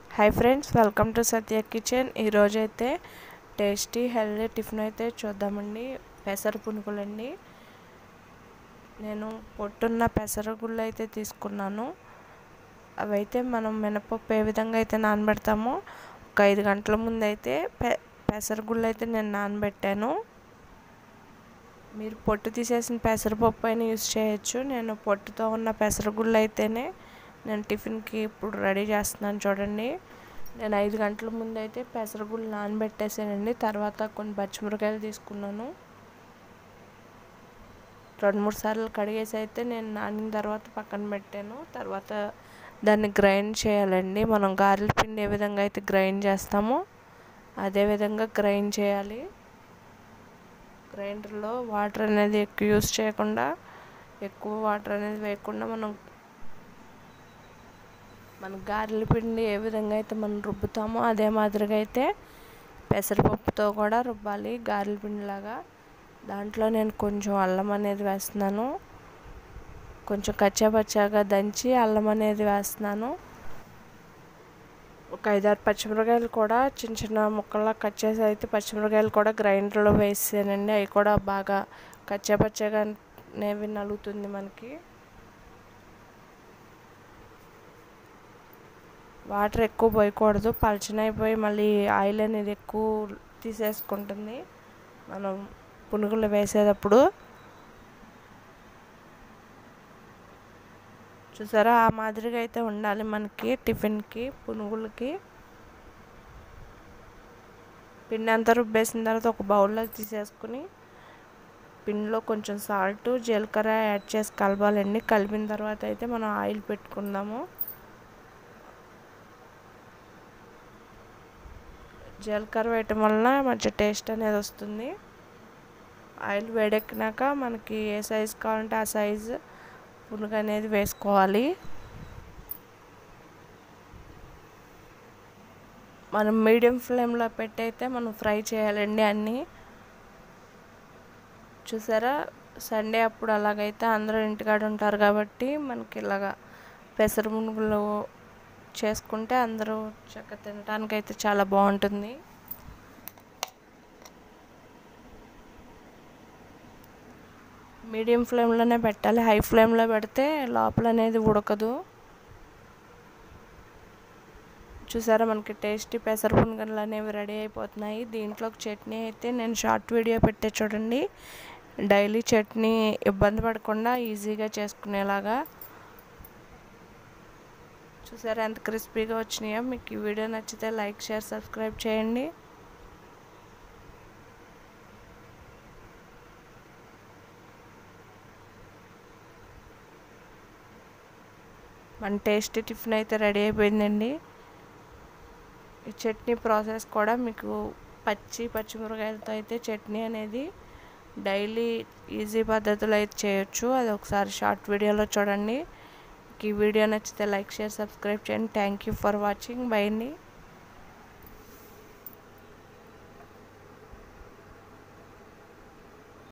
hi friends welcome to Satya kitchen ఈరోజైతే tasty healthy tiffin అయితే చూద్దామండి పెసర పునుగులండి నేను పొట్టున్న పెసర గుళ్ళు అయితే తీసుకున్నాను అవైతే మనం మినపప్పు ఏ విధంగా అయితే నానబెడతామో ఒక ఐదు గంటల ముందు అయితే పె పెసర గుళ్ళు అయితే నేను నానబెట్టాను మీరు పొట్టు తీసేసిన పెసరపప్పు అయినా యూస్ చేయొచ్చు నేను పొట్టుతో ఉన్న పెసరగుళ్ళు అయితేనే నేను టిఫిన్కి ఇప్పుడు రెడీ చేస్తున్నాను చూడండి నేను ఐదు గంటల ముందు అయితే పెసరగుళ్ళు నానబెట్టేసానండి తర్వాత కొన్ని పచ్చిమిరకాయలు తీసుకున్నాను రెండు మూడు సార్లు కడిగేసి అయితే నేను నానిన తర్వాత పక్కన పెట్టాను తర్వాత దాన్ని గ్రైండ్ చేయాలండి మనం గారెల పిండి ఏ విధంగా అయితే గ్రైండ్ చేస్తామో అదే విధంగా గ్రైండ్ చేయాలి గ్రైండర్లో వాటర్ అనేది ఎక్కువ యూస్ చేయకుండా ఎక్కువ వాటర్ అనేది వేయకుండా మనం మన గారెల పిండి ఏ విధంగా అయితే మనం రుబ్బుతామో అదే మాదిరిగా అయితే పెసరపప్పుతో కూడా రుబ్బాలి గారెల పిండిలాగా దాంట్లో నేను కొంచెం అల్లం అనేది వేస్తున్నాను కొంచెం కచ్చాపచ్చాగా దంచి అల్లం అనేది వేస్తున్నాను ఒక ఐదారు పచ్చిమిరకాయలు కూడా చిన్న చిన్న ముక్కల్లా కట్ చేసి అయితే పచ్చిమిరకాయలు కూడా గ్రైండర్లో వేసానండి అవి కూడా బాగా కచ్చాపచ్చాగా నేవి నలుగుతుంది మనకి వాటర్ ఎక్కువ పోయకూడదు పలచనైపోయి మళ్ళీ ఆయిల్ అనేది ఎక్కువ తీసేసుకుంటుంది మనం పునుగులు వేసేటప్పుడు చూసారా ఆ మాదిరిగా అయితే ఉండాలి మనకి టిఫిన్కి పునుగులకి పిండి అంతా రుబ్బేసిన తర్వాత ఒక బౌల్లో తీసేసుకుని పిండిలో కొంచెం సాల్ట్ జీలకర్ర యాడ్ చేసి కలపాలండి కలిపిన తర్వాత అయితే మనం ఆయిల్ పెట్టుకుందాము జీలకర్ర వేయటం వలన మంచి టేస్ట్ అనేది వస్తుంది ఆయిల్ వేడెక్కినాక మనకి ఏ సైజు కావాలంటే ఆ సైజు పునుగు అనేది వేసుకోవాలి మనం మీడియం ఫ్లేమ్లో పెట్టి అయితే మనం ఫ్రై చేయాలండి అన్నీ చూసారా సండే అప్పుడు అలాగైతే అందరూ ఇంటికాడ ఉంటారు కాబట్టి మనకి ఇలాగా పెసర పునుగులు చేసుకుంటే అందరూ చక్క తినడానికి అయితే చాలా బాగుంటుంది మీడియం ఫ్లేమ్లోనే పెట్టాలి హై ఫ్లేమ్లో పెడితే లోపల అనేది ఉడకదు చూసారా మనకి టేస్టీ పెసర పునుగలు అనేవి రెడీ అయిపోతున్నాయి దీంట్లోకి చట్నీ అయితే నేను షార్ట్ వీడియో పెట్టే చూడండి డైలీ చట్నీ ఇబ్బంది పడకుండా ఈజీగా చేసుకునేలాగా చూసారా ఎంత క్రిస్పీగా వచ్చినాయో మీకు ఈ వీడియో నచ్చితే లైక్ షేర్ సబ్స్క్రైబ్ చేయండి మన టేస్టీ టిఫిన్ అయితే రెడీ అయిపోయిందండి ఈ చట్నీ ప్రాసెస్ కూడా మీకు పచ్చి పచ్చిమిరకాయలతో అయితే చట్నీ అనేది డైలీ ఈజీ పద్ధతిలో అయితే చేయొచ్చు అది ఒకసారి షార్ట్ వీడియోలో చూడండి ఈ వీడియో నచ్చితే లైక్ షేర్ సబ్స్క్రైబ్ చేయండి thank you for watching bye అండి